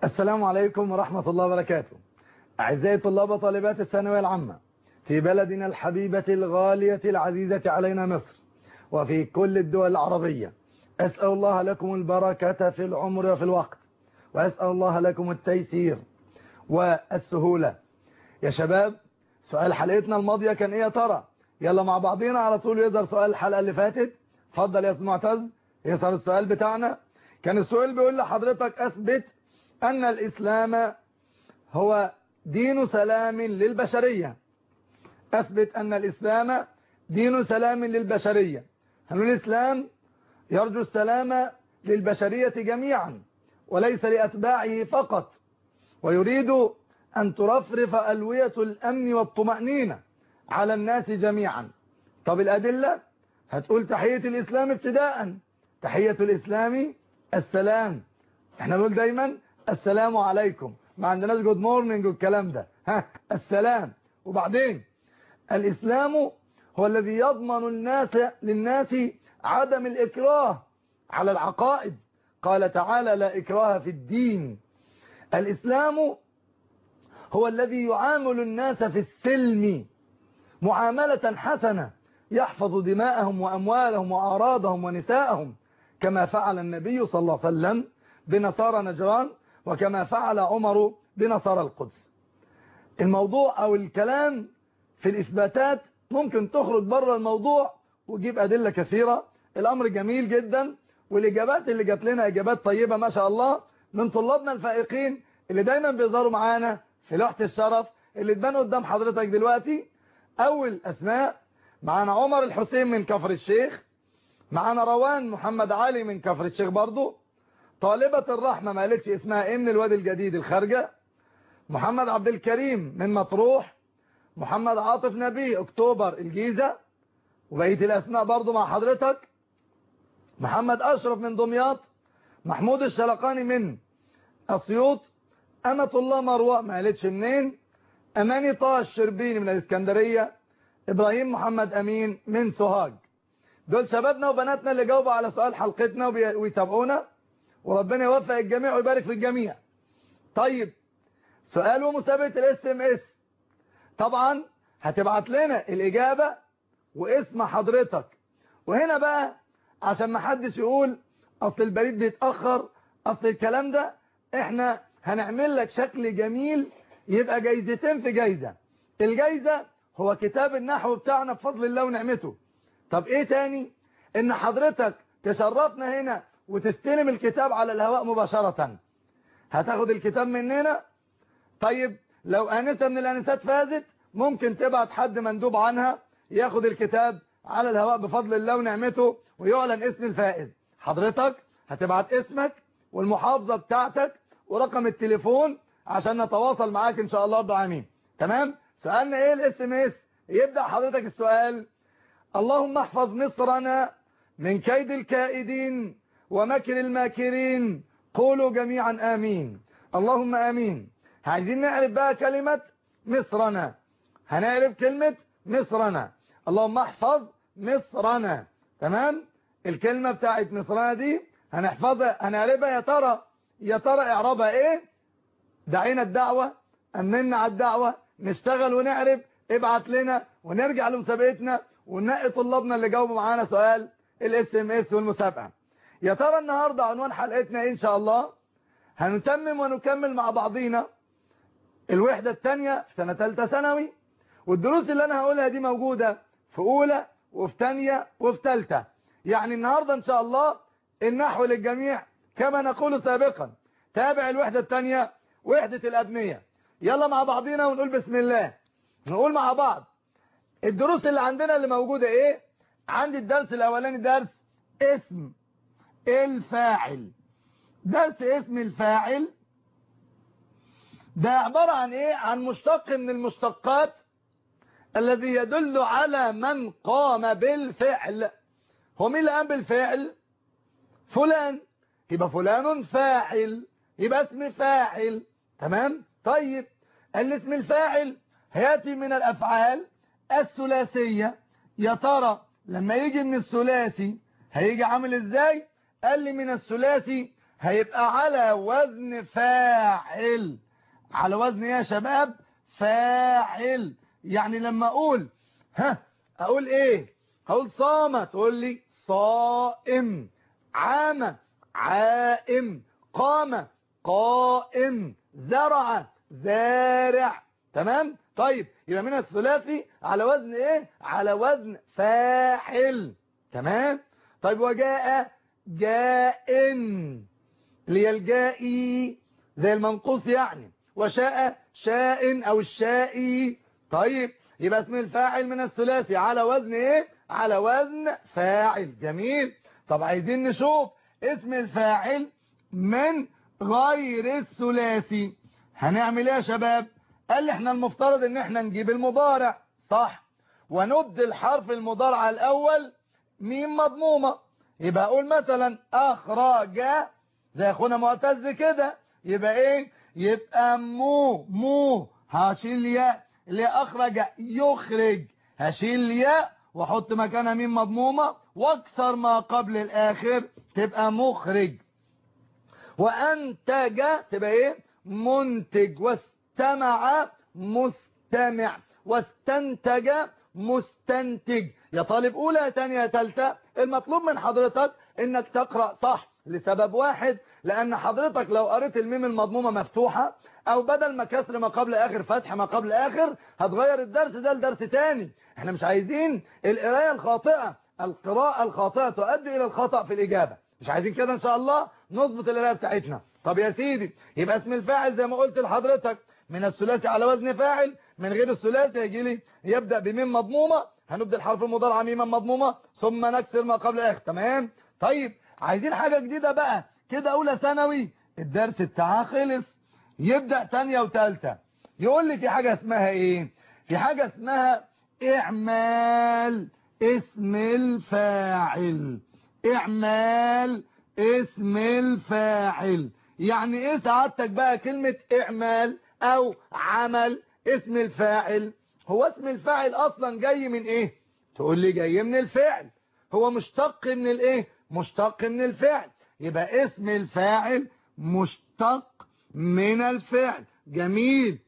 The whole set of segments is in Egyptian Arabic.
السلام عليكم ورحمة الله وبركاته أعزائي طلاب وطالبات الثانوية العامة في بلدنا الحبيبة الغالية العزيزة علينا مصر وفي كل الدول العربية أسأل الله لكم البركة في العمر وفي الوقت وأسأل الله لكم التيسير والسهولة يا شباب سؤال حلقتنا الماضية كان ايه يا ترى يلا مع بعضينا على طول يظهر سؤال الحلقة اللي فاتت اتفضل يا معتز يظهر السؤال بتاعنا كان السؤال بيقول لحضرتك اثبت ان الاسلام هو دين سلام للبشرية اثبت ان الاسلام دين سلام للبشرية هل الاسلام يرجو السلام للبشرية جميعا وليس لأتباعه فقط ويريد أن ترفرف ألوية الأمن والطمأنينة على الناس جميعا طب الأدلة هتقول تحية الإسلام ابتداء تحية الإسلام السلام احنا نقول دايما السلام عليكم ما عندناش جود مورنينج والكلام ده ها السلام وبعدين الإسلام هو الذي يضمن الناس للناس عدم الإكراه على العقائد قال تعالى لا إكراه في الدين الإسلام هو الذي يعامل الناس في السلم معاملة حسنة يحفظ دماءهم وأموالهم وأعراضهم ونساءهم كما فعل النبي صلى الله عليه وسلم بنصارى نجران وكما فعل عمر بنصارى القدس الموضوع أو الكلام في الإثباتات ممكن تخرج بره الموضوع وتجيب أدلة كثيرة الأمر جميل جدا والإجابات اللي جات لنا إجابات طيبة ما شاء الله من طلابنا الفائقين اللي دايما بيظهروا معانا في لوحة الشرف اللي تبان قدام حضرتك دلوقتي أول أسماء معانا عمر الحسين من كفر الشيخ معانا روان محمد علي من كفر الشيخ برضو طالبة الرحمة ما قالتش اسمها ايه من الوادي الجديد الخارجة محمد عبد الكريم من مطروح محمد عاطف نبي اكتوبر الجيزة وبقية الاسماء برضو مع حضرتك محمد اشرف من دمياط محمود الشلقاني من اسيوط امة الله مروة ما قالتش منين اماني طه الشربيني من الاسكندرية ابراهيم محمد امين من سوهاج دول شبابنا وبناتنا اللي جاوبوا على سؤال حلقتنا ويتابعونا وربنا يوفق الجميع ويبارك في الجميع طيب سؤال ومسابقة الاس ام اس طبعا هتبعت لنا الاجابة واسم حضرتك وهنا بقى عشان ما حدش يقول اصل البريد بيتأخر اصل الكلام ده احنا هنعمل لك شكل جميل يبقى جايزتين في جايزة الجايزة هو كتاب النحو بتاعنا بفضل الله ونعمته طب ايه تاني ان حضرتك تشرفنا هنا وتستلم الكتاب على الهواء مباشرة هتاخد الكتاب مننا طيب لو انسة من الانسات فازت ممكن تبعت حد مندوب عنها ياخد الكتاب على الهواء بفضل الله ونعمته ويعلن اسم الفائز حضرتك هتبعت اسمك والمحافظة بتاعتك ورقم التليفون عشان نتواصل معاك ان شاء الله رب العالمين تمام سألنا ايه الاس ام اس يبدأ حضرتك السؤال اللهم احفظ مصرنا من كيد الكائدين ومكر الماكرين قولوا جميعا آمين اللهم آمين عايزين نعرف بقى كلمة مصرنا هنعرف كلمة مصرنا اللهم احفظ مصرنا تمام الكلمة بتاعت مصرنا دي هنحفظها هنعرفها يا ترى يا ترى اعرابها ايه دعينا الدعوة امنا على الدعوة نشتغل ونعرف ابعت لنا ونرجع لمسابقتنا وننقي طلابنا اللي جاوبوا معانا سؤال الاس ام اس والمسابقة يا ترى النهاردة عنوان حلقتنا ايه ان شاء الله هنتمم ونكمل مع بعضينا الوحدة الثانية في سنة ثالثة ثانوي والدروس اللي انا هقولها دي موجودة في اولى وفي ثانية وفي ثالثة يعني النهاردة ان شاء الله النحو للجميع كما نقول سابقا تابع الوحدة الثانية وحدة الأبنية يلا مع بعضينا ونقول بسم الله نقول مع بعض الدروس اللي عندنا اللي موجودة ايه عندي الدرس الاولاني درس اسم الفاعل درس اسم الفاعل ده عبارة عن ايه عن مشتق من المشتقات الذي يدل على من قام بالفعل هو مين اللي قام بالفعل فلان يبقى فلان فاعل يبقى اسم فاعل تمام طيب الاسم الفاعل هياتي من الافعال الثلاثية يا ترى لما يجي من الثلاثي هيجي عامل ازاي قال لي من الثلاثي هيبقى على وزن فاعل على وزن ايه يا شباب فاعل يعني لما اقول ها اقول ايه هقول صام تقول لي صائم عام عائم قام قائم زرع زارع تمام طيب يبقى من الثلاثي على وزن ايه على وزن فاعل تمام طيب وجاء جاء اللي هي الجائي زي المنقوص يعني وشاء شاء او الشائي طيب يبقى اسم الفاعل من الثلاثي على وزن ايه على وزن فاعل جميل طب عايزين نشوف اسم الفاعل من غير الثلاثي هنعمل ايه يا شباب قال لي احنا المفترض ان احنا نجيب المضارع صح ونبدل حرف المضارع الاول ميم مضمومة يبقى اقول مثلا اخرج زي اخونا معتز كده يبقى ايه يبقى مو مو هشيل ياء اللي اخرج يخرج هشيل ياء واحط مكانها ميم مضمومة واكسر ما قبل الاخر تبقى مخرج وانتج تبقى ايه منتج واستمع مستمع واستنتج مستنتج يا طالب اولى يا تانية يا تالتة المطلوب من حضرتك انك تقرأ صح لسبب واحد لان حضرتك لو قريت الميم المضمومة مفتوحة او بدل ما كسر ما قبل اخر فتح ما قبل اخر هتغير الدرس ده لدرس تاني احنا مش عايزين القراية الخاطئة القراءة الخاطئة تؤدي الى الخطأ في الاجابة مش عايزين كده ان شاء الله نظبط القراءة بتاعتنا طب يا سيدي يبقى اسم الفاعل زي ما قلت لحضرتك من الثلاثي على وزن فاعل من غير الثلاثي هيجي لي يبدأ بميم مضمومة هنبدأ الحرف المضارع ميما مضمومة ثم نكسر ما قبل اخر تمام طيب عايزين حاجة جديدة بقى كده اولى ثانوي الدرس بتاعها خلص يبدأ تانية وتالتة يقول لي في حاجة اسمها ايه في حاجة اسمها اعمال اسم الفاعل اعمال اسم الفاعل يعني ايه سعادتك بقى كلمة اعمال او عمل اسم الفاعل هو اسم الفاعل اصلا جاي من ايه تقول لي جاي من الفعل هو مشتق من الايه مشتق من الفعل يبقى اسم الفاعل مشتق من الفعل جميل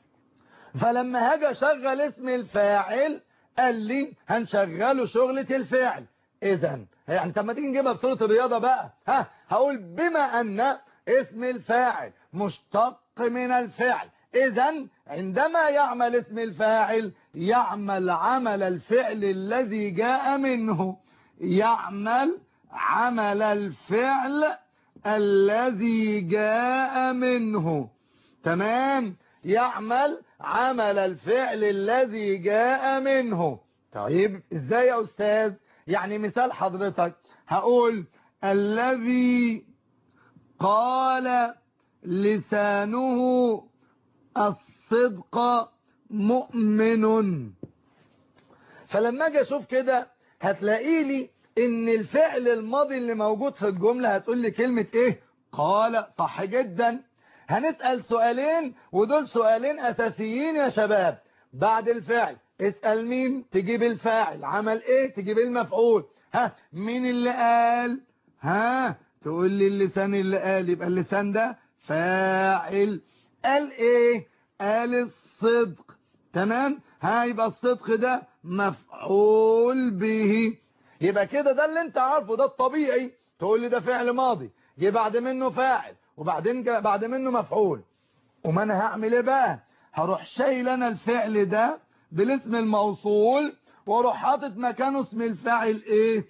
فلما هاجي اشغل اسم الفاعل قال لي هنشغله شغلة الفعل اذا يعني طب ما تيجي نجيبها بصورة الرياضة بقى ها هقول بما ان اسم الفاعل مشتق من الفعل اذا عندما يعمل اسم الفاعل يعمل عمل الفعل الذي جاء منه يعمل عمل الفعل الذي جاء منه تمام يعمل عمل الفعل الذي جاء منه طيب ازاي يا استاذ يعني مثال حضرتك هقول الذي قال لسانه الصدق مؤمن فلما اجي اشوف كده هتلاقي لي ان الفعل الماضي اللي موجود في الجملة هتقول لي كلمة ايه قال صح جدا هنسأل سؤالين ودول سؤالين اساسيين يا شباب بعد الفعل اسأل مين تجيب الفاعل عمل ايه تجيب المفعول ها مين اللي قال ها تقول لي اللسان اللي قال يبقى اللسان ده فاعل قال ايه قال الصدق تمام ها يبقى الصدق ده مفعول به يبقى كده ده اللي انت عارفه ده الطبيعي تقول لي ده فعل ماضي جه بعد منه فاعل وبعدين بعد منه مفعول وما انا هعمل ايه بقى هروح شايل انا الفعل ده بالاسم الموصول واروح حاطط مكانه اسم الفاعل ايه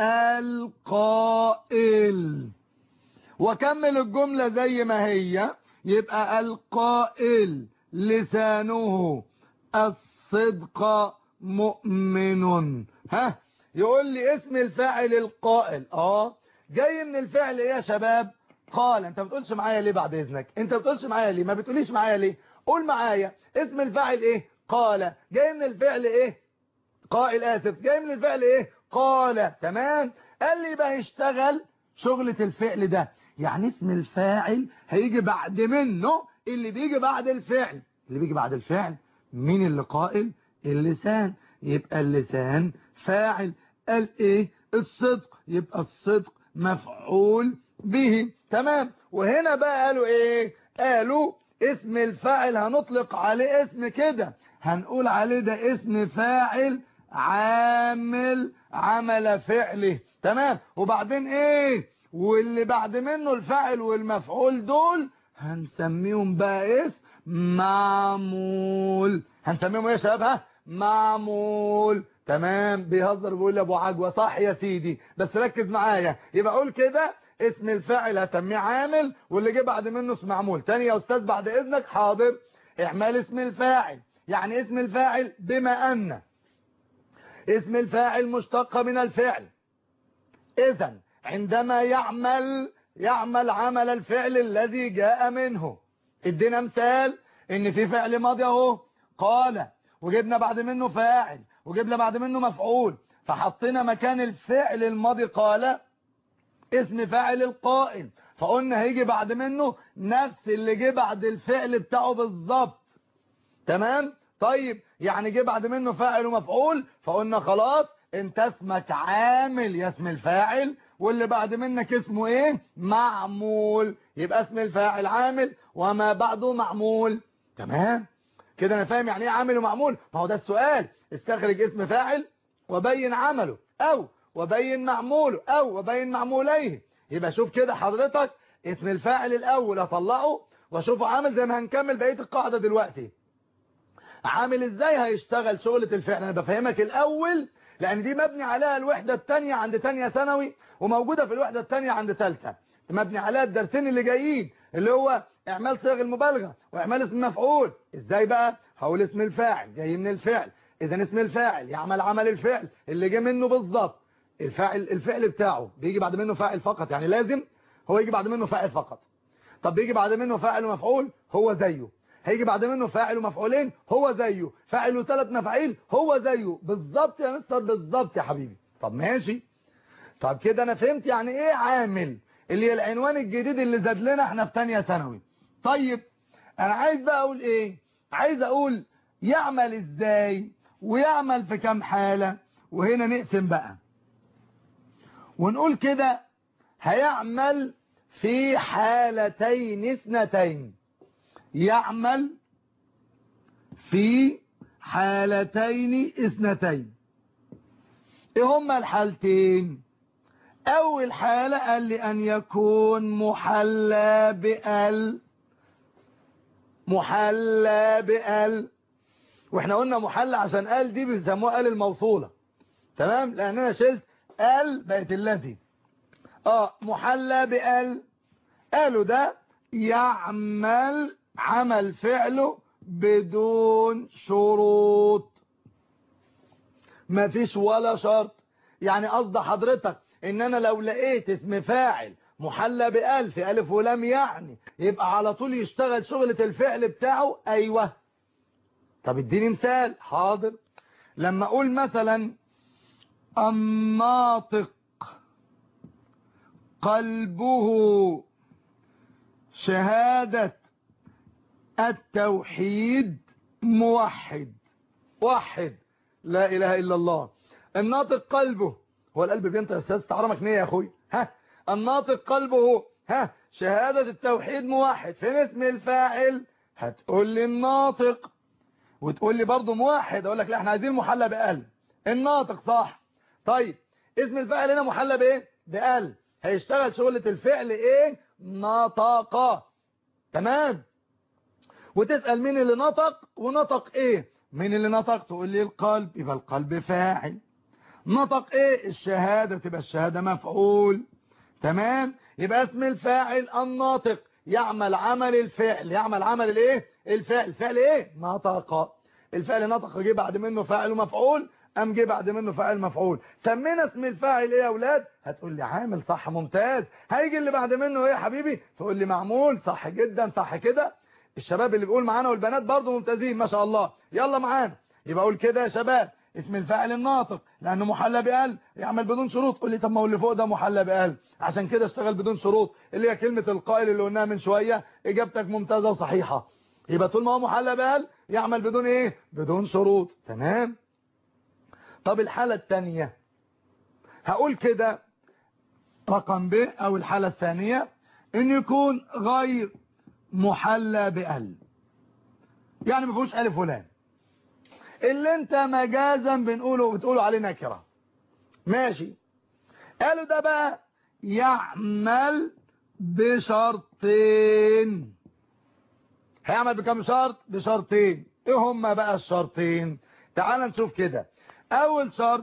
القائل واكمل الجملة زي ما هي يبقى القائل لسانه الصدق مؤمن ها يقول لي اسم الفاعل القائل اه جاي من الفعل ايه يا شباب قال انت بتقولش معايا ليه بعد اذنك انت بتقولش معايا ليه ما بتقوليش معايا ليه قول معايا اسم الفاعل ايه قال جاي من الفعل ايه قائل اسف جاي من الفعل ايه قال تمام قال لي بقى هيشتغل شغلة الفعل ده يعني اسم الفاعل هيجي بعد منه اللي بيجي بعد الفعل اللي بيجي بعد الفعل مين اللي قائل اللسان يبقى اللسان فاعل قال ايه الصدق يبقى الصدق مفعول به تمام وهنا بقى قالوا ايه قالوا اسم الفاعل هنطلق عليه اسم كده هنقول عليه ده اسم فاعل عامل عمل فعله تمام وبعدين ايه واللي بعد منه الفاعل والمفعول دول هنسميهم بقى اسم معمول هنسميهم ايه يا شباب ها معمول تمام بيهزر بيقول لي ابو عجوه صح يا سيدي بس ركز معايا يبقى اقول كده اسم الفاعل هسميه عامل واللي جه بعد منه اسم معمول تاني يا استاذ بعد اذنك حاضر اعمال اسم الفاعل يعني اسم الفاعل بما ان اسم الفاعل مشتق من الفعل اذا عندما يعمل يعمل عمل الفعل الذي جاء منه ادينا مثال ان في فعل ماضي اهو قال وجبنا بعد منه فاعل وجبنا بعد منه مفعول فحطينا مكان الفعل الماضي قال اسم فاعل القائل فقلنا هيجي بعد منه نفس اللي جه بعد الفعل بتاعه بالظبط تمام طيب يعني جه بعد منه فاعل ومفعول فقلنا خلاص انت اسمك عامل يا اسم الفاعل واللي بعد منك اسمه ايه معمول يبقى اسم الفاعل عامل وما بعده معمول تمام كده انا فاهم يعني ايه عامل ومعمول ما هو ده السؤال استخرج اسم فاعل وبين عمله او وبين معموله او وبين معموليه يبقى شوف كده حضرتك اسم الفاعل الاول اطلعه واشوفه عامل زي ما هنكمل بقيه القاعده دلوقتي عامل ازاي هيشتغل شغلة الفعل انا بفهمك الاول لان دي مبني عليها الوحدة الثانية عند تانية ثانوي وموجودة في الوحدة الثانية عند ثالثه مبني عليها الدرسين اللي جايين اللي هو اعمال صيغ المبالغة واعمال اسم مفعول ازاي بقى هقول اسم الفاعل جاي من الفعل اذا اسم الفاعل يعمل عمل الفعل اللي جه منه بالظبط الفاعل الفعل بتاعه بيجي بعد منه فاعل فقط يعني لازم هو يجي بعد منه فاعل فقط طب بيجي بعد منه فاعل ومفعول هو زيه هيجي بعد منه فاعل ومفعولين هو زيه فاعل وثلاث مفاعيل هو زيه بالظبط يا مستر بالظبط يا حبيبي طب ماشي طب كده انا فهمت يعني ايه عامل اللي هي العنوان الجديد اللي زاد لنا احنا في ثانيه ثانوي طيب انا عايز بقى اقول ايه عايز اقول يعمل ازاي ويعمل في كام حالة وهنا نقسم بقى ونقول كده هيعمل في حالتين اثنتين يعمل في حالتين اثنتين ايه هما الحالتين اول حالة قال لي ان يكون محلى بال محلى بال واحنا قلنا محلى عشان ال دي بيسموها ال الموصولة تمام لان انا شلت ال بقت الذي اه محلى بال قالوا ده يعمل عمل فعله بدون شروط مفيش ولا شرط يعني قصد حضرتك ان انا لو لقيت اسم فاعل محلى بألف ألف ولم يعني يبقى على طول يشتغل شغلة الفعل بتاعه أيوة طب اديني مثال حاضر لما أقول مثلا الناطق قلبه شهادة التوحيد موحد وحد لا إله إلا الله الناطق قلبه هو القلب بينطق يا استاذ تعرمك نيه يا اخوي ها الناطق قلبه ها شهادة التوحيد موحد فين اسم الفاعل هتقول لي الناطق وتقول لي برضه موحد اقول لك لا احنا عايزين محلى بقلب الناطق صح طيب اسم الفاعل هنا محلى بايه بقلب هيشتغل شغلة الفعل ايه نطق تمام وتسأل مين اللي نطق ونطق ايه مين اللي نطق تقول لي القلب يبقى القلب فاعل نطق ايه الشهادة تبقى الشهادة مفعول تمام يبقى اسم الفاعل الناطق يعمل عمل الفعل يعمل عمل الايه الفعل الفعل ايه نطق الفعل نطق جه بعد منه فاعل ومفعول ام جه بعد منه فاعل مفعول سمينا اسم الفاعل ايه يا اولاد هتقول لي عامل صح ممتاز هيجي اللي بعد منه ايه يا حبيبي تقول لي معمول صح جدا صح كده الشباب اللي بيقول معانا والبنات برضو ممتازين ما شاء الله يلا معانا يبقى اقول كده يا شباب اسم الفاعل الناطق لانه محلى بقلب يعمل بدون شروط قول لي طب ما هو اللي فوق ده محلى بقلب عشان كده اشتغل بدون شروط اللي هي كلمة القائل اللي قلناها من شوية اجابتك ممتازة وصحيحة يبقى طول ما هو محلى بقلب يعمل بدون ايه بدون شروط تمام طب الحالة الثانية هقول كده رقم ب او الحالة الثانية ان يكون غير محلى بال يعني ما فيهوش الف ولام اللي انت مجازا بنقوله بتقوله عليه نكره ماشي قالوا ده بقى يعمل بشرطين هيعمل بكم شرط بشرطين ايه هما بقى الشرطين تعال نشوف كده اول شرط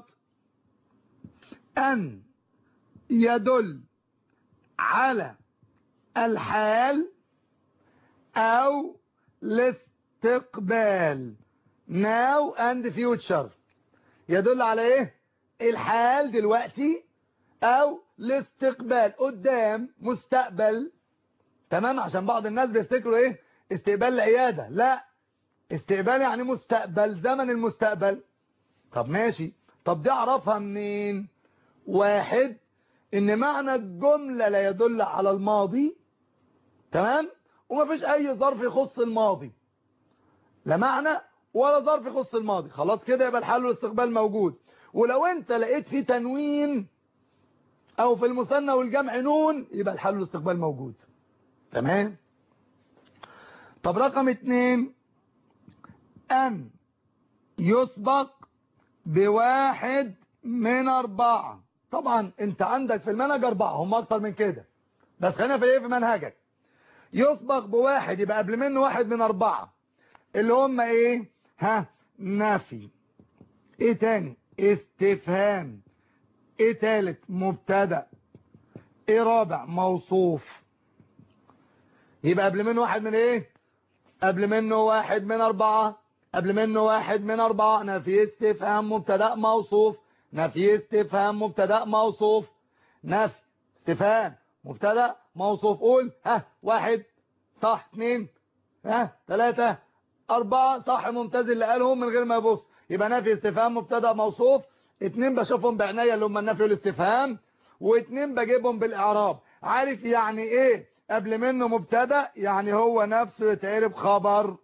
ان يدل على الحال او الاستقبال now and future يدل على ايه الحال دلوقتي او الاستقبال قدام مستقبل تمام عشان بعض الناس بيفتكروا ايه استقبال العيادة لا استقبال يعني مستقبل زمن المستقبل طب ماشي طب دي اعرفها منين واحد ان معنى الجملة لا يدل على الماضي تمام ومفيش اي ظرف يخص الماضي لا معنى ولا ظرف يخص الماضي خلاص كده يبقى الحل والاستقبال موجود ولو انت لقيت فيه تنوين او في المثنى والجمع نون يبقى الحل والاستقبال موجود تمام طب رقم اتنين ان يسبق بواحد من اربعة طبعا انت عندك في المنهج اربعة هم اكتر من كده بس خلينا في ايه في منهجك يسبق بواحد يبقى قبل منه واحد من اربعة اللي هم ايه ها نفي ايه تاني استفهام ايه تالت مبتدا ايه رابع موصوف يبقى قبل منه واحد من ايه قبل منه واحد من اربعة قبل منه واحد من اربعة نفي استفهام مبتدا موصوف نفي استفهام مبتدا موصوف نفي استفهام مبتدا موصوف قول ها واحد صح اثنين ها ثلاثة أربعة صح ممتاز اللي قالهم من غير ما يبص يبقى نفي استفهام مبتدا موصوف اتنين بشوفهم بعناية اللي هم النفي والاستفهام واتنين بجيبهم بالإعراب عارف يعني ايه قبل منه مبتدا يعني هو نفسه يتعرب خبر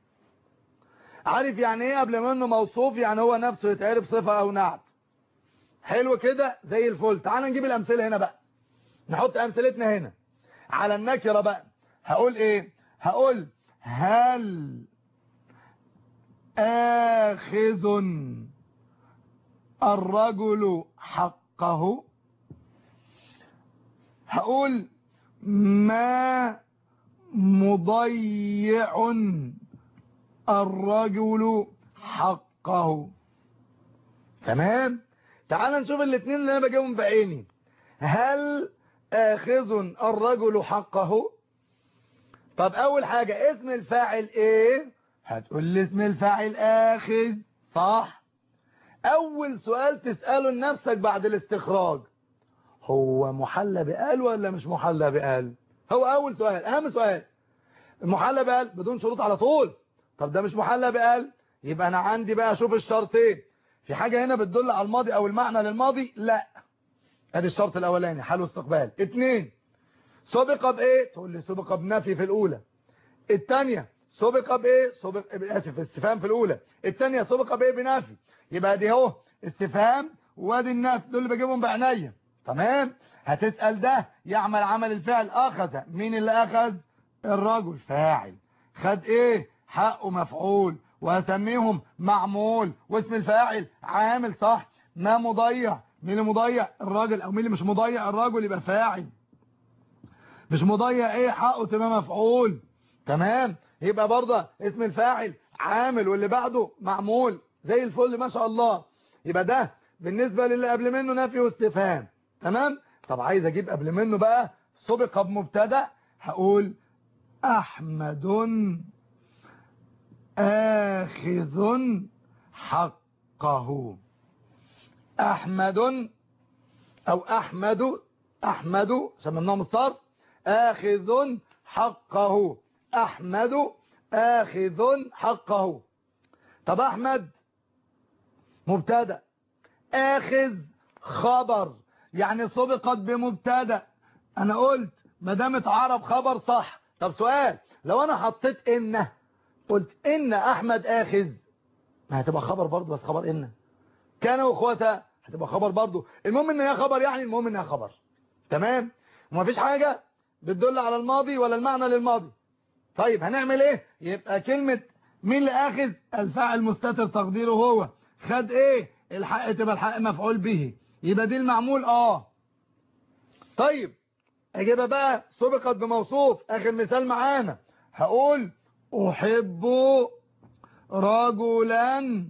عارف يعني ايه قبل منه موصوف يعني هو نفسه يتعرب صفة او نعت حلو كده زي الفل تعال نجيب الامثله هنا بقى نحط امثلتنا هنا على النكره بقى هقول ايه هقول هل آخذ الرجل حقه هقول ما مضيع الرجل حقه تمام تعال نشوف الاثنين اللي انا بجيبهم بعيني هل آخذ الرجل حقه طب اول حاجة اسم الفاعل ايه هتقول لي اسم الفاعل آخذ صح اول سؤال تسأله لنفسك بعد الاستخراج هو محلى بقال ولا مش محلى بقال هو اول سؤال اهم سؤال محلى بقال بدون شروط على طول طب ده مش محلى بقال يبقى انا عندي بقى اشوف الشرطين في حاجة هنا بتدل على الماضي او المعنى للماضي لا ادي الشرط الاولاني حال واستقبال اتنين سبق بايه تقول لي سبق بنفي في الاولى الثانيه سبق بايه سبق اسف استفهام في الاولى الثانيه سبق بايه بنفي يبقى دي اهو استفهام وادي النفي دول اللي بجيبهم بعناية تمام هتسأل ده يعمل عمل الفعل اخذ مين اللي اخذ الرجل فاعل خد ايه حقه مفعول وهسميهم معمول واسم الفاعل عامل صح ما مضيع مين اللي مضيع الراجل او مين اللي مش مضيع الراجل يبقى فاعل مش مضيع ايه حقه تبقى مفعول تمام يبقى برضه اسم الفاعل عامل واللي بعده معمول زي الفل ما شاء الله يبقى ده بالنسبة للي قبل منه نفي واستفهام تمام طب عايز اجيب قبل منه بقى سبق بمبتدا هقول احمد آخذ حقه أحمد أو أحمد أحمد سممناهم الصرف آخذ حقه أحمد آخذ حقه طب أحمد مبتدا آخذ خبر يعني سبقت بمبتدا أنا قلت ما دام اتعرب خبر صح طب سؤال لو أنا حطيت إنه قلت إن أحمد آخذ ما هتبقى خبر برضه بس خبر إن كان واخواتها هتبقى خبر برضه المهم إن هي خبر يعني المهم إنها خبر تمام ومفيش حاجة بتدل على الماضي ولا المعنى للماضي طيب هنعمل ايه يبقى كلمة مين اللي اخذ الفاعل مستتر تقديره هو خد ايه الحق تبقى الحق مفعول به يبقى دي المعمول اه طيب اجيبها بقى سبقت بموصوف اخر مثال معانا هقول احب رجلا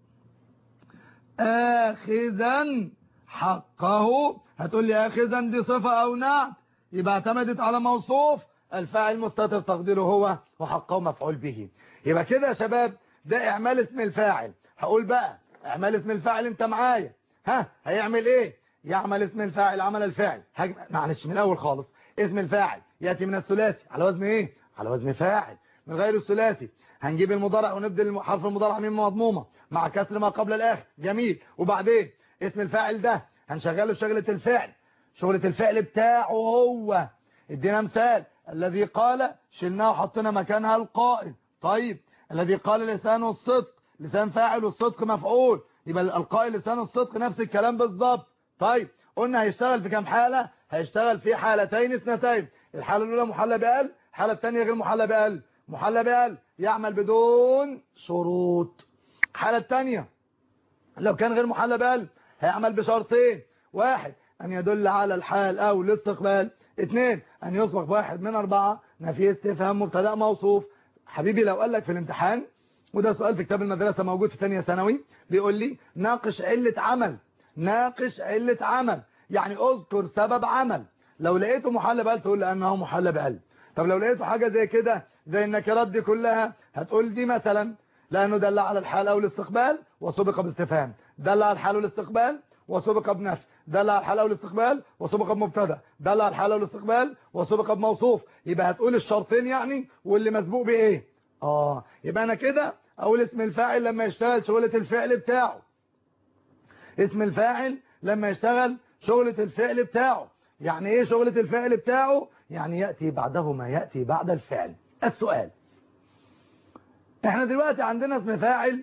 اخذا حقه هتقول لي اخذا دي صفة او نعت يبقى اعتمدت على موصوف الفاعل مستتر تقديره هو وحقه مفعول به يبقى كده يا شباب ده اعمال اسم الفاعل هقول بقى اعمال اسم الفاعل انت معايا ها هيعمل ايه يعمل اسم الفاعل عمل الفاعل هج... معلش من الاول خالص اسم الفاعل ياتي من الثلاثي على وزن ايه على وزن فاعل من غير الثلاثي هنجيب المضارع ونبدل حرف المضارع ميم مضمومه مع كسر ما قبل الاخر جميل وبعدين اسم الفاعل ده هنشغله شغله الفعل شغله الفعل بتاعه هو ادينا مثال الذي قال شلناه وحطينا مكانها القائل طيب الذي قال لسانه الصدق لسان فاعل والصدق مفعول يبقى القائل لسانه الصدق نفس الكلام بالظبط طيب قلنا هيشتغل في كام حالة هيشتغل في حالتين اثنتين الحالة الأولى محلى بقل الحالة الثانية غير محلى بقل محلى بقل يعمل بدون شروط الحالة الثانية لو كان غير محلى بقل هيعمل بشرطين واحد أن يدل على الحال أو الاستقبال اثنين أن يسبق بواحد من أربعة نفي استفهام مبتدا موصوف حبيبي لو قال لك في الامتحان وده سؤال في كتاب المدرسة موجود في ثانيه ثانوي بيقول لي ناقش علة عمل ناقش علة عمل يعني اذكر سبب عمل لو لقيته محل بقل تقول لأنه محل بقل طب لو لقيته حاجة زي كده زي النكرات دي كلها هتقول دي مثلا لأنه دل على الحال أو الاستقبال وسبق باستفهام دل على الحال والاستقبال وسبق بنفي دل على الحال والاستقبال وسبق بمبتدا دل على الحال والاستقبال وسبق بموصوف يبقى هتقول الشرطين يعني واللي مسبوق بايه اه يبقى انا كده اقول اسم الفاعل لما يشتغل شغلة الفعل بتاعه اسم الفاعل لما يشتغل شغلة الفعل بتاعه يعني ايه شغلة الفعل بتاعه يعني يأتي بعده ما يأتي بعد الفعل السؤال احنا دلوقتي عندنا اسم فاعل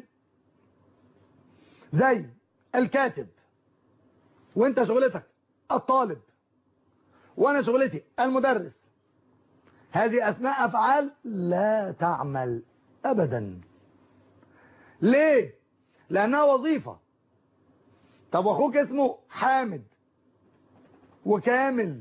زي الكاتب وانت شغلتك الطالب وانا شغلتي المدرس هذه اسماء افعال لا تعمل ابدا ليه لانها وظيفة طب واخوك اسمه حامد وكامل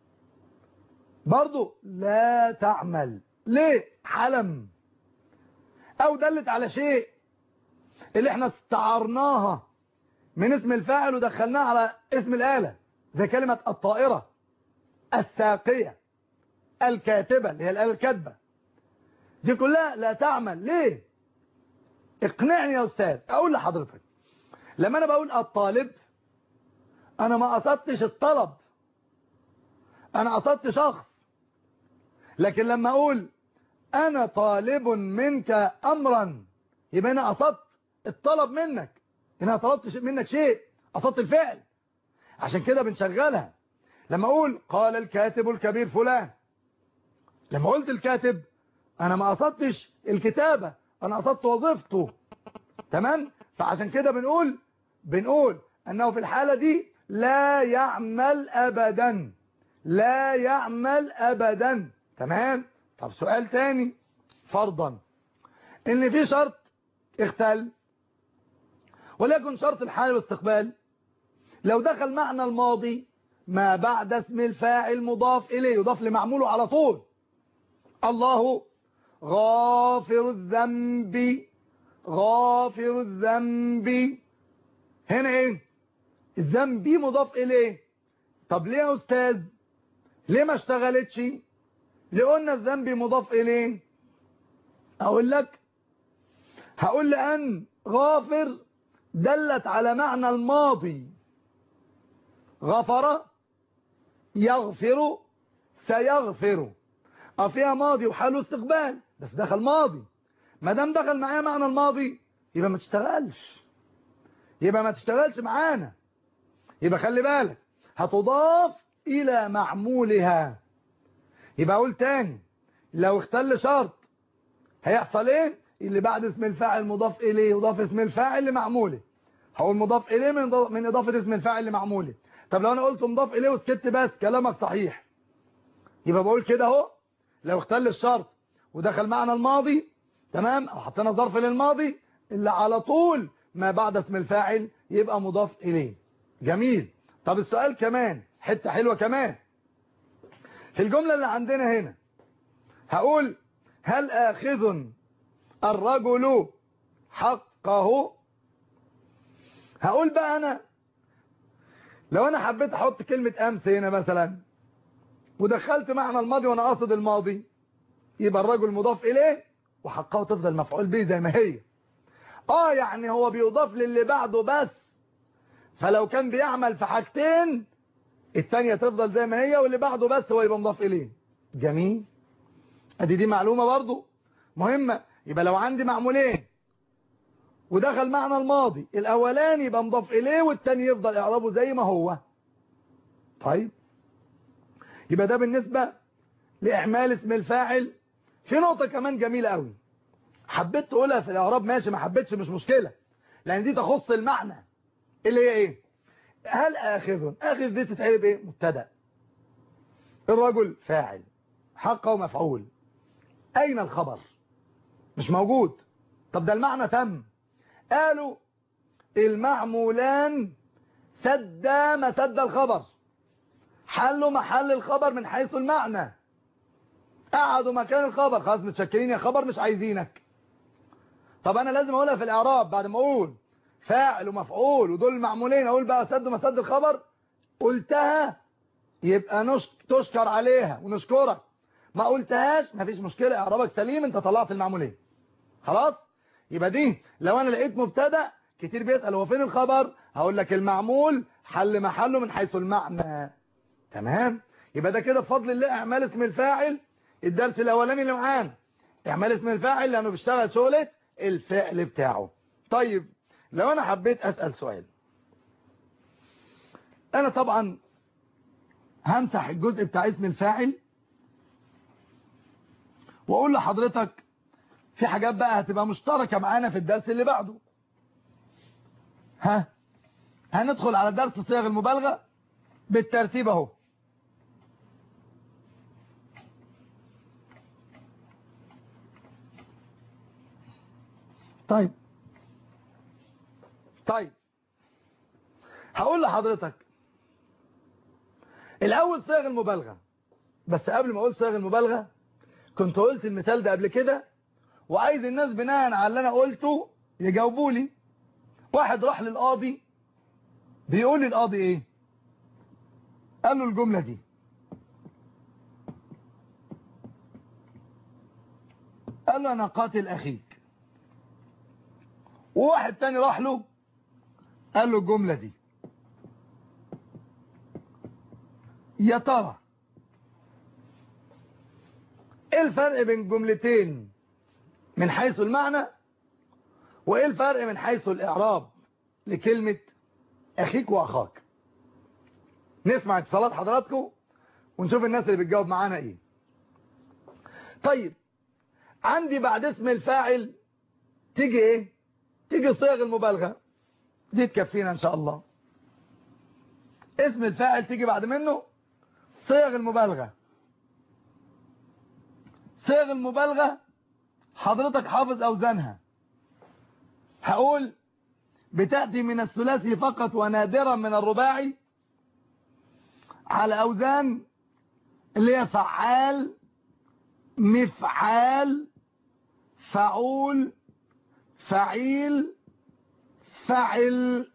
برضو لا تعمل ليه حلم او دلت على شيء اللي احنا استعرناها من اسم الفاعل ودخلناها على اسم الآلة زي كلمة الطائرة الساقية الكاتبة اللي هي الآلة الكاتبة دي كلها لا تعمل ليه اقنعني يا أستاذ أقول لحضرتك لما أنا بقول الطالب أنا ما قصدتش الطلب أنا قصدت شخص لكن لما أقول أنا طالب منك أمرا يبقى أنا قصدت الطلب منك أنا طلبت منك شيء قصدت الفعل عشان كده بنشغلها لما أقول قال الكاتب الكبير فلان لما قلت الكاتب أنا ما قصدتش الكتابة أنا قصدت وظيفته تمام فعشان كده بنقول بنقول أنه في الحالة دي لا يعمل أبدا لا يعمل أبدا تمام طب سؤال تاني فرضا ان في شرط اختل وليكن شرط الحال والاستقبال لو دخل معنى الماضي ما بعد اسم الفاعل مضاف إليه يضاف لمعموله على طول الله غافر الذنب غافر الذنب هنا ايه الذنب مضاف إليه طب ليه يا أستاذ ليه ما اشتغلتش ليه قلنا الذنب مضاف إليه أقول لك هقول لأن غافر دلت على معنى الماضي غفر يغفر سيغفر فيها ماضي وحاله استقبال بس دخل ماضي ما دام دخل معايا معنى الماضي يبقى ما تشتغلش يبقى ما تشتغلش معانا يبقى خلي بالك هتضاف إلى معمولها يبقى أقول تاني لو اختل شرط هيحصل ايه اللي بعد اسم الفاعل مضاف إليه يضاف اسم الفاعل لمعموله هقول مضاف إليه من من إضافة اسم الفاعل لمعموله طب لو انا قلت مضاف اليه وسكت بس كلامك صحيح يبقى بقول كده اهو لو اختل الشرط ودخل معنا الماضي تمام او حطينا ظرف للماضي اللي على طول ما بعد اسم الفاعل يبقى مضاف اليه جميل طب السؤال كمان حته حلوه كمان في الجمله اللي عندنا هنا هقول هل آخذ الرجل حقه هقول بقى أنا لو أنا حبيت أحط كلمة أمس هنا مثلا ودخلت معنى الماضي وأنا قاصد الماضي يبقى الرجل مضاف إليه وحقه تفضل مفعول به زي ما هي آه يعني هو بيضاف للي بعده بس فلو كان بيعمل في حاجتين التانية تفضل زي ما هي واللي بعده بس هو يبقى مضاف إليه جميل ادي دي معلومة برضو مهمة يبقى لو عندي معمولين ودخل معنى الماضي الاولاني يبقى مضاف اليه والتاني يفضل اعرابه زي ما هو طيب يبقى ده بالنسبة لاعمال اسم الفاعل في نقطة كمان جميلة قوي حبيت تقولها في الاعراب ماشي ما حبيتش مش مشكلة لان دي تخص المعنى اللي هي ايه هل اخذ اخذ دي تتعرب ايه مبتدا الرجل فاعل حقه مفعول أين الخبر مش موجود طب ده المعنى تم قالوا المعمولان سد مسد الخبر حلوا محل الخبر من حيث المعنى قعدوا مكان الخبر خلاص متشكرين يا خبر مش عايزينك طب انا لازم اقولها في الاعراب بعد ما اقول فاعل ومفعول ودول المعمولين اقول بقى سد مسد الخبر قلتها يبقى نشك تشكر عليها ونشكرك ما قلتهاش مفيش مشكلة اعرابك سليم انت طلعت المعمولين خلاص يبقى دي لو انا لقيت مبتدا كتير بيسأل هو فين الخبر هقول لك المعمول حل محله من حيث المعنى تمام يبقى ده كده بفضل الله اعمال اسم الفاعل الدرس الاولاني اللي معانا اعمال اسم الفاعل لانه بيشتغل شغلة الفعل بتاعه طيب لو انا حبيت اسأل سؤال انا طبعا همسح الجزء بتاع اسم الفاعل واقول لحضرتك في حاجات بقى هتبقى مشتركة معانا في الدرس اللي بعده ها هندخل على درس صيغ المبالغة بالترتيب اهو طيب طيب هقول لحضرتك الاول صيغ المبالغة بس قبل ما اقول صيغ المبالغة كنت قلت المثال ده قبل كده وعايز الناس بناء على اللي انا قلته يجاوبوا لي واحد راح للقاضي بيقول للقاضي ايه قال له الجملة دي قال له انا قاتل اخيك وواحد تاني راح له قال له الجملة دي يا ترى ايه الفرق بين جملتين من حيث المعنى وايه الفرق من حيث الاعراب لكلمة اخيك واخاك نسمع اتصالات حضراتكم ونشوف الناس اللي بتجاوب معانا ايه طيب عندي بعد اسم الفاعل تيجي ايه تيجي صيغ المبالغة دي تكفينا ان شاء الله اسم الفاعل تيجي بعد منه صيغ المبالغة صيغ المبالغة حضرتك حافظ أوزانها هقول بتأتي من الثلاثي فقط ونادرا من الرباعي على أوزان اللي هي فعال مفعال فعول فعيل فعل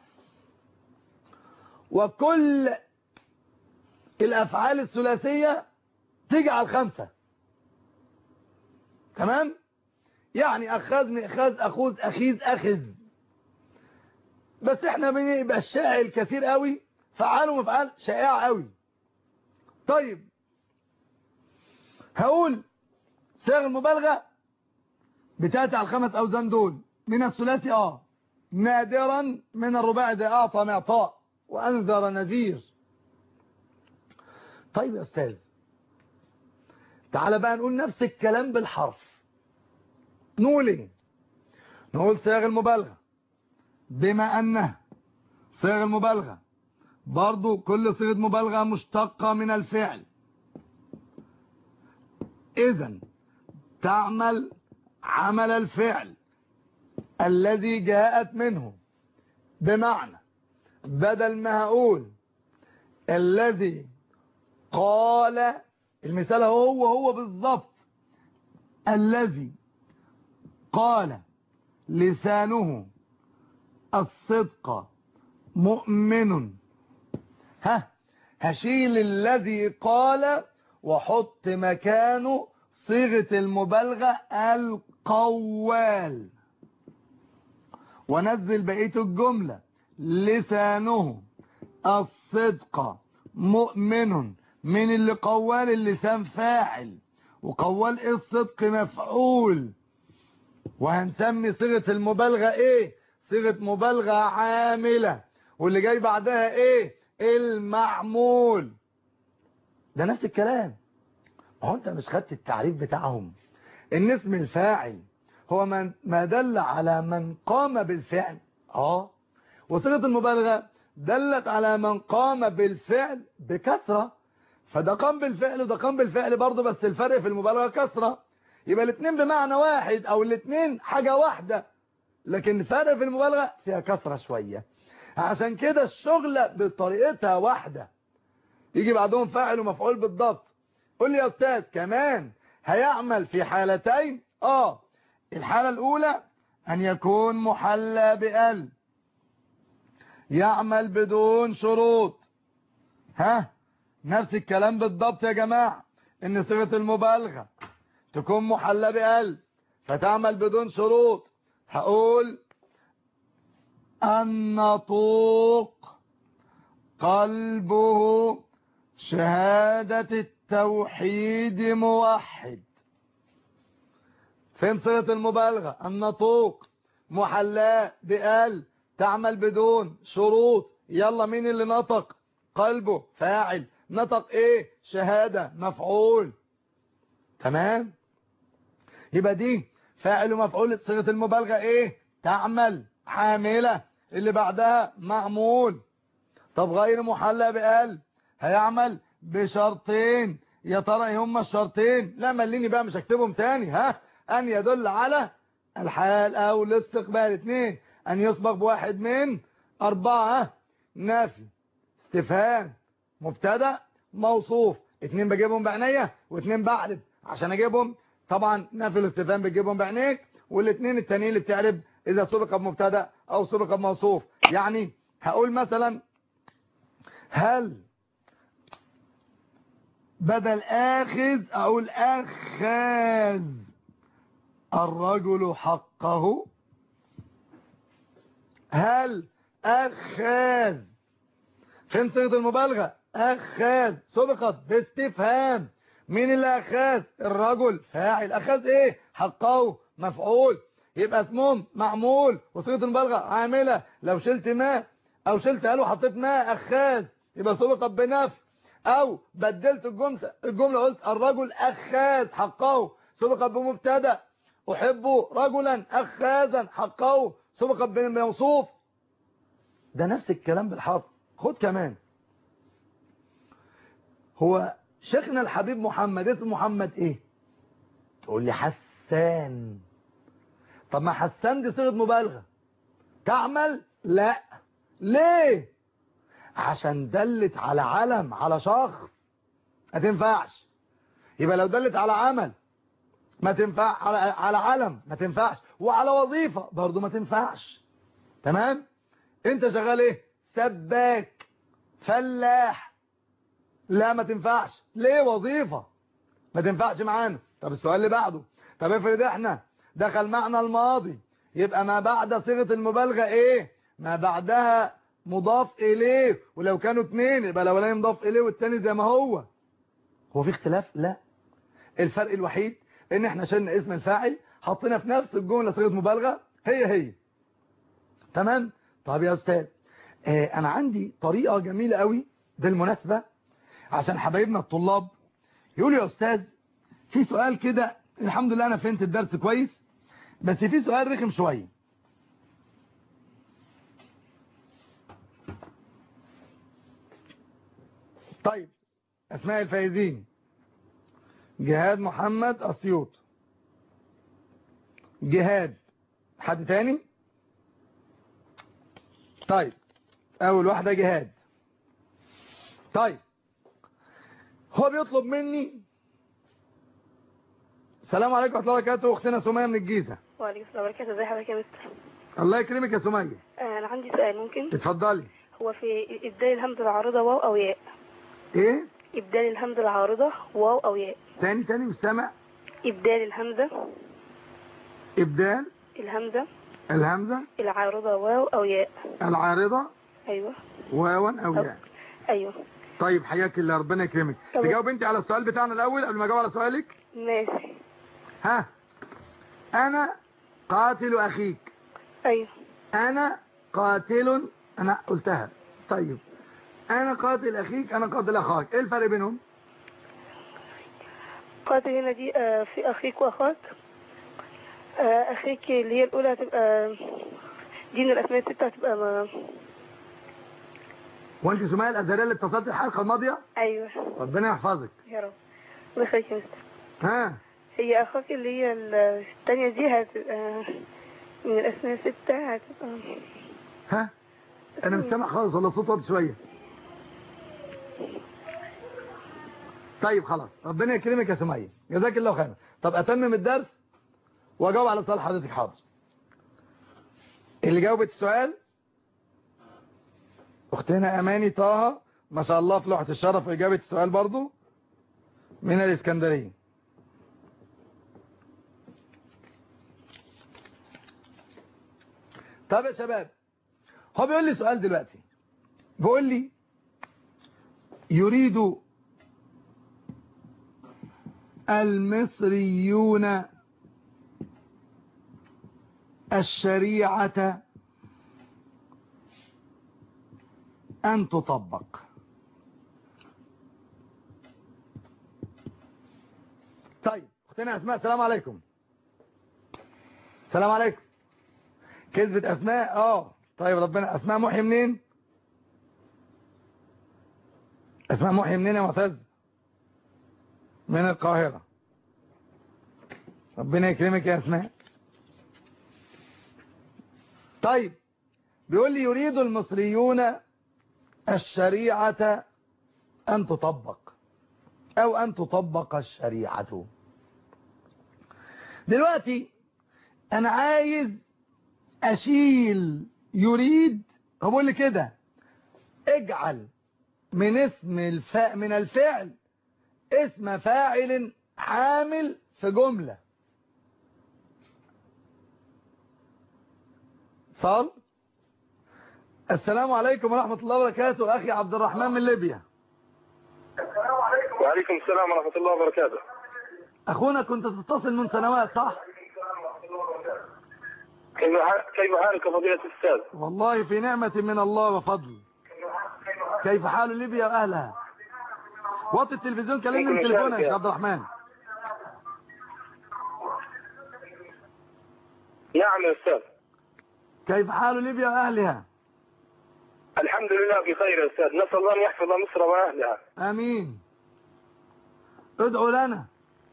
وكل الأفعال الثلاثية تيجي على الخمسة تمام يعني أخذني أخذ أخوذ أخيذ أخذ بس احنا بنبقى الشائع الكثير قوي فعال ومفعال شائع قوي طيب هقول صيغ المبالغة بتاتي على الخمس أوزان دول من الثلاثي اه نادرا من الرباعي ده أعطى معطاء وأنذر نذير طيب يا أستاذ تعال بقى نقول نفس الكلام بالحرف نقول ايه نقول صيغ المبالغة بما أنها صيغ المبالغة برضو كل صيغة مبالغة مشتقة من الفعل اذا تعمل عمل الفعل الذي جاءت منه بمعنى بدل ما هقول الذي قال المثال هو هو بالضبط الذي قال لسانه الصدق مؤمن ها هشيل الذي قال وحط مكانه صيغة المبالغة القوال ونزل بقية الجملة لسانه الصدق مؤمن من اللي قوال اللسان فاعل وقوال ايه الصدق مفعول وهنسمي صيغة المبالغة ايه صيغة مبالغة عاملة واللي جاي بعدها ايه المعمول ده نفس الكلام هو انت مش خدت التعريف بتاعهم ان اسم الفاعل هو من ما دل على من قام بالفعل اه وصيغه المبالغه دلت على من قام بالفعل بكثره فده قام بالفعل وده قام بالفعل برضه بس الفرق في المبالغه كثره يبقى الاثنين بمعنى واحد او الاثنين حاجه واحده لكن الفرق في المبالغه فيها كثره شويه عشان كده الشغله بطريقتها واحده يجي بعدهم فاعل ومفعول بالضبط قول لي يا استاذ كمان هيعمل في حالتين اه الحالة الاولى ان يكون محلى بال يعمل بدون شروط ها نفس الكلام بالضبط يا جماعة ان صيغة المبالغة تكون محلى بال فتعمل بدون شروط هقول النطوق قلبه شهادة التوحيد موحد فين صيغة المبالغة النطوق محلاة بقال تعمل بدون شروط يلا مين اللي نطق قلبه فاعل نطق ايه شهادة مفعول تمام يبقى دي فاعل ومفعول صيغة المبالغة ايه تعمل عاملة اللي بعدها معمول طب غير محلى بقال هيعمل بشرطين يا ترى ايه هما الشرطين لا مليني بقى مش هكتبهم تاني ها ان يدل على الحال او الاستقبال اثنين ان يسبق بواحد من اربعة نفي استفهام مبتدا موصوف اتنين بجيبهم بعينيا واتنين بعرب عشان اجيبهم طبعا نفي الاستفهام بتجيبهم بعينيك والاثنين التانيين اللي بتعرب اذا سبق بمبتدا او سبق بموصوف يعني هقول مثلا هل بدل اخذ اقول اخذ الرجل حقه هل اخذ فين صيغه المبالغه اخذ سبقت باستفهام مين اللي اخذ الرجل فاعل اخذ ايه حقه مفعول يبقى اسمهم معمول وصيغه المبالغه عامله لو شلت ما او شلت قال وحطيت ما اخذ يبقى سبقت بنفي او بدلت الجمله الجمله قلت الرجل اخذ حقه سبقت بمبتدا احب رجلا اخاذا حقه سبقت بموصوف ده نفس الكلام بالحرف خد كمان هو شيخنا الحبيب محمد اسم محمد ايه تقول لي حسان طب ما حسان دي صيغه مبالغه تعمل لا ليه عشان دلت على علم على شخص ما تنفعش يبقى لو دلت على عمل ما تنفع على على علم ما تنفعش وعلى وظيفة برضو ما تنفعش تمام انت شغال ايه سباك فلاح لا ما تنفعش ليه وظيفة ما تنفعش معانا طب السؤال اللي بعده طب افرض احنا دخل معنا الماضي يبقى ما بعد صيغة المبالغة ايه ما بعدها مضاف اليه ولو كانوا اتنين يبقى الاولاني مضاف اليه والتاني زي ما هو هو في اختلاف لا الفرق الوحيد ان احنا شلنا اسم الفاعل حطينا في نفس الجمله صيغه مبالغه هي هي تمام طب يا استاذ آه انا عندي طريقه جميله قوي بالمناسبه عشان حبايبنا الطلاب يقولوا يا استاذ في سؤال كده الحمد لله انا فهمت الدرس كويس بس في سؤال رخم شويه طيب أسماء الفائزين جهاد محمد أسيوط جهاد حد تاني طيب أول واحدة جهاد طيب هو بيطلب مني السلام عليكم ورحمة الله وبركاته أختنا سمية من الجيزة وعليكم السلام وبركاته ازي حضرتك يا مستر الله يكرمك يا سمية آه، انا عندي سؤال ممكن اتفضلي هو في ابدال الهمزه العارضه واو او ياء ايه ابدال الهمزه العارضه واو او ياء تاني تاني مش سامع ابدال الهمزه ابدال الهمزه الهمزة العارضه واو او ياء العارضة ايوه واوا او ياء ايوه طيب حياك الله ربنا يكرمك طب- تجاوب انت على السؤال بتاعنا الاول قبل ما اجاوب على سؤالك ماشي ها انا قاتل اخيك ايوه انا قاتل انا قلتها طيب انا قاتل اخيك انا قاتل اخاك ايه الفرق بينهم قاتل هنا دي آه، في اخيك واخاك آه، اخيك اللي هي الاولى هتبقى دي من الاسماء السته هتبقى ما... وانت سمية الازهريه اللي اتصلت الحلقه الماضيه ايوه ربنا يحفظك يا رب الله يخليك يا مستر ها هي اخاك اللي هي الثانيه دي هتبقى من الاسماء السته هتبقى ها انا مش سامع خالص ولا صوت واطي شويه طيب خلاص ربنا يكرمك يا سمية جزاك الله خيرا طب اتمم الدرس واجاوب على سؤال حضرتك حاضر اللي جاوبت السؤال اختنا اماني طه ما شاء الله في لوحه الشرف واجابه السؤال برضو من الاسكندريه طب يا شباب هو بيقول لي سؤال دلوقتي بيقول لي يريد المصريون الشريعة أن تطبق طيب اختنا أسماء السلام عليكم السلام عليكم كذبت أسماء اه طيب ربنا أسماء محي منين أسماء محي منين يا معتز من القاهرة ربنا يكرمك يا أسماء طيب بيقول لي يريد المصريون الشريعة أن تطبق أو أن تطبق الشريعة دلوقتي أنا عايز أشيل يريد هو بيقول لي كده اجعل من اسم الفاء من الفعل اسم فاعل عامل في جملة صال السلام عليكم ورحمة الله وبركاته أخي عبد الرحمن من ليبيا وعليكم السلام ورحمة الله وبركاته أخونا كنت تتصل من سنوات صح كيف ح- كيف حالك فضيلة الأستاذ؟ والله في نعمة من الله وفضل كيف حال ليبيا وأهلها وطي التلفزيون كلمني من ممكن تليفونك أشارك يا يا- عبد الرحمن نعم يا أستاذ كيف حال ليبيا وأهلها الحمد لله بخير يا أستاذ نسأل الله أن يحفظ مصر وأهلها آمين ادعوا لنا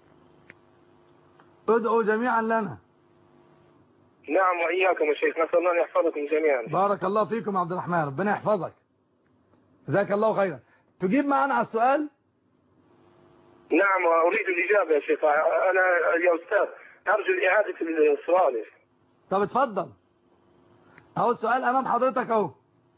ادعوا جميعا لنا نعم وإياكم يا شيخ نسأل الله أن يحفظكم جميعا بارك الله فيكم عبد الرحمن ربنا يحفظك جزاك الله خيرا تجيب معنا على السؤال نعم وأريد الإجابة يا شيخ أنا يا أستاذ أرجو إعادة السؤال يا شيخ. طب اتفضل اهو السؤال امام حضرتك اهو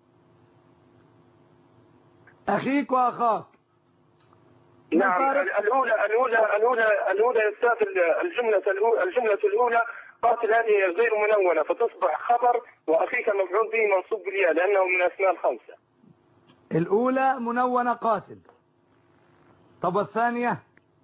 اخيك واخاك ما نعم الفارق؟ الأولى الأولى الأولى الأولى يا أستاذ الجملة الأولى الجملة الأولى قاتل هذه غير منونة فتصبح خبر وأخيك مفعول به منصوب بالياء لأنه من الأسماء الخمسة الاولى منونة قاتل طب والثانية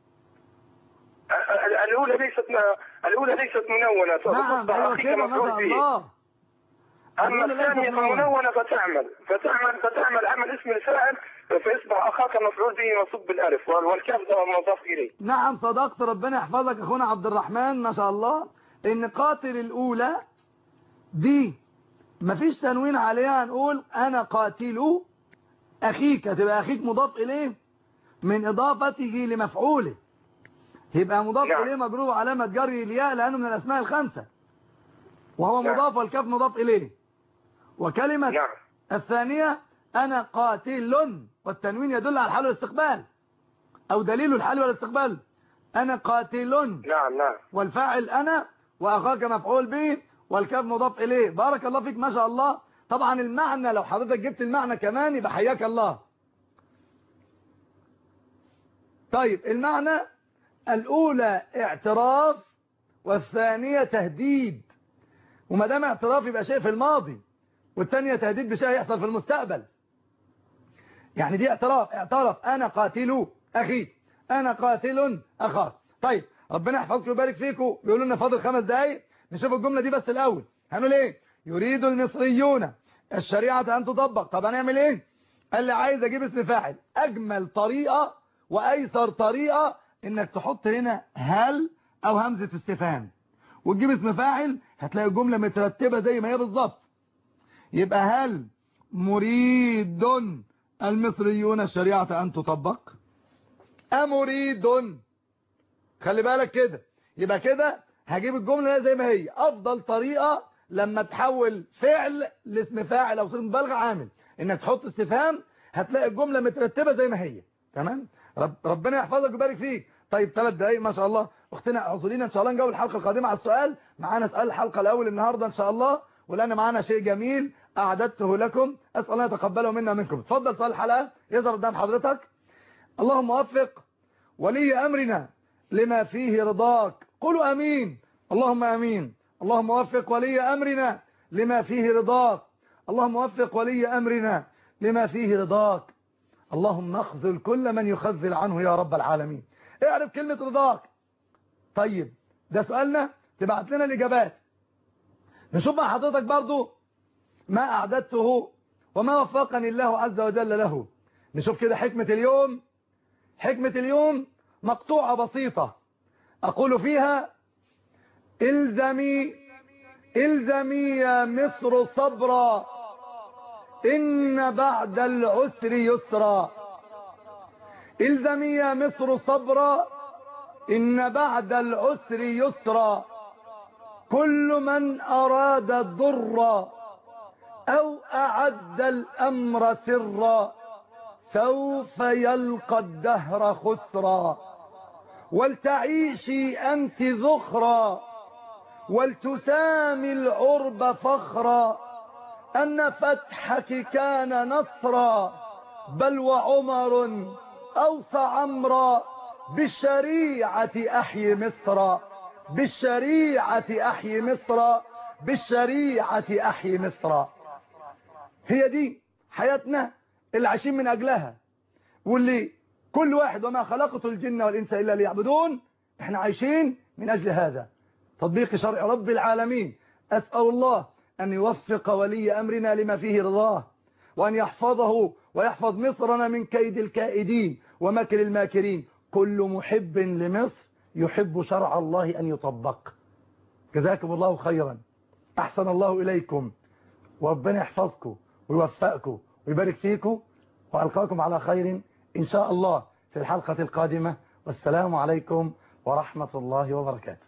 ال- الأولى ليست م- الأولى ليست منونة نعم فتصبح ايوه أخيك كده ما مفعول شاء به الله أما الأولى ليست الثانية منونة. فمنونة فتعمل فتعمل فتعمل عمل اسم الفاعل فيصبح أخاك مفعول به منصوب بالألف وال- والكاف ده مضاف إليه نعم صدقت ربنا يحفظك اخونا عبد الرحمن ما شاء الله ان قاتل الاولى دي مفيش تنوين عليها هنقول انا قاتل أخيك هتبقى أخيك مضاف إليه من إضافته لمفعوله يبقى مضاف نعم. إليه مجرور علامة جري الياء لأنه من الأسماء الخمسة وهو نعم. مضاف والكاف مضاف إليه وكلمة نعم الثانية أنا قاتل والتنوين يدل على الحال والاستقبال أو دليل الحال والاستقبال أنا قاتل نعم نعم والفاعل أنا وأخاك مفعول به والكاف مضاف إليه بارك الله فيك ما شاء الله طبعا المعنى لو حضرتك جبت المعنى كمان يبقى حياك الله طيب المعنى الأولى اعتراف والثانية تهديد وما دام اعتراف يبقى شيء في الماضي والثانية تهديد بشيء يحصل في المستقبل يعني دي اعتراف اعترف أنا قاتل أخي أنا قاتل أخاك طيب ربنا يحفظكم ويبارك فيكم بيقولوا لنا فاضل خمس دقايق نشوف الجملة دي بس الأول هنقول إيه يريد المصريون الشريعة أن تطبق طب هنعمل إيه قال لي عايز أجيب اسم فاعل أجمل طريقة وأيسر طريقة إنك تحط هنا هل أو همزة استفهام وتجيب اسم فاعل هتلاقي الجملة مترتبة زي ما هي بالظبط يبقى هل مريد المصريون الشريعة أن تطبق أمريد خلي بالك كده يبقى كده هجيب الجملة زي ما هي أفضل طريقة لما تحول فعل لاسم فاعل أو صيغة مبالغة عامل إنك تحط استفهام هتلاقي الجملة مترتبة زي ما هي تمام رب ربنا يحفظك ويبارك فيك طيب ثلاث دقايق ما شاء الله اختنا اعذرينا ان شاء الله نجاوب الحلقه القادمه على السؤال معانا سؤال الحلقه الاول النهارده ان شاء الله ولان معانا شيء جميل اعددته لكم اسال الله يتقبله منا منكم اتفضل سؤال الحلقه يظهر قدام حضرتك اللهم وفق ولي امرنا لما فيه رضاك قولوا امين اللهم امين اللهم وفق ولي امرنا لما فيه رضاك اللهم وفق ولي امرنا لما فيه رضاك اللهم اخذل كل من يخذل عنه يا رب العالمين اعرف كلمة رضاك طيب ده سؤالنا تبعت لنا الإجابات نشوف مع حضرتك برضو ما أعددته وما وفقني الله عز وجل له نشوف كده حكمة اليوم حكمة اليوم مقطوعة بسيطة أقول فيها الزمي الزمي يا مصر صبرا إن بعد العسر يسرا الزمي يا مصر صبرا إن بعد العسر يسرا كل من أراد الضر أو أعد الأمر سرا سوف يلقى الدهر خسرا ولتعيشي أنت ذخرا ولتسامي العرب فخرا أن فتحك كان نصرا بل وعمر أوصى عمرا بالشريعة أحيي مصر بالشريعة أحيي مصر بالشريعة أحيي مصر هي دي حياتنا اللي عايشين من أجلها واللي كل واحد وما خلقت الجن والإنس إلا ليعبدون احنا عايشين من أجل هذا تطبيق شرع رب العالمين أسأل الله أن يوفق ولي أمرنا لما فيه رضاه وأن يحفظه ويحفظ مصرنا من كيد الكائدين ومكر الماكرين كل محب لمصر يحب شرع الله أن يطبق جزاكم الله خيرا أحسن الله إليكم وربنا يحفظكم ويوفقكم ويبارك فيكم وألقاكم على خير إن شاء الله في الحلقة القادمة والسلام عليكم ورحمة الله وبركاته